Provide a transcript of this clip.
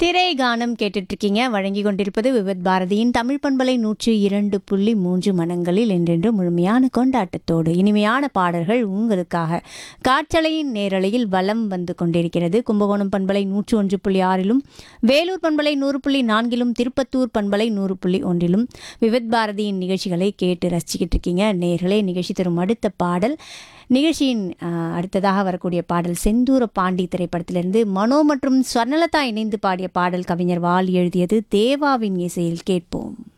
திரை கானம் கேட்டுட்டு இருக்கீங்க வழங்கி கொண்டிருப்பது விவத் பாரதியின் தமிழ் பண்பலை நூற்றி இரண்டு புள்ளி மூன்று மனங்களில் என்றென்று முழுமையான கொண்டாட்டத்தோடு இனிமையான பாடல்கள் உங்களுக்காக காற்றலையின் நேரலையில் வலம் வந்து கொண்டிருக்கிறது கும்பகோணம் பண்பலை நூற்று ஒன்று புள்ளி ஆறிலும் வேலூர் பண்பலை நூறு புள்ளி நான்கிலும் திருப்பத்தூர் பண்பலை நூறு புள்ளி ஒன்றிலும் விவத் பாரதியின் நிகழ்ச்சிகளை கேட்டு ரசிச்சுக்கிட்டு இருக்கீங்க நேர்களே நிகழ்ச்சி தரும் அடுத்த பாடல் நிகழ்ச்சியின் ஆஹ், அடுத்ததாக வரக்கூடிய பாடல் செந்தூர பாண்டி திரைப்படத்திலிருந்து மனோ மற்றும் ஸ்வர்ணலதா இணைந்து பாடிய பாடல் கவிஞர் வால் எழுதியது தேவாவின் இசையில் கேட்போம்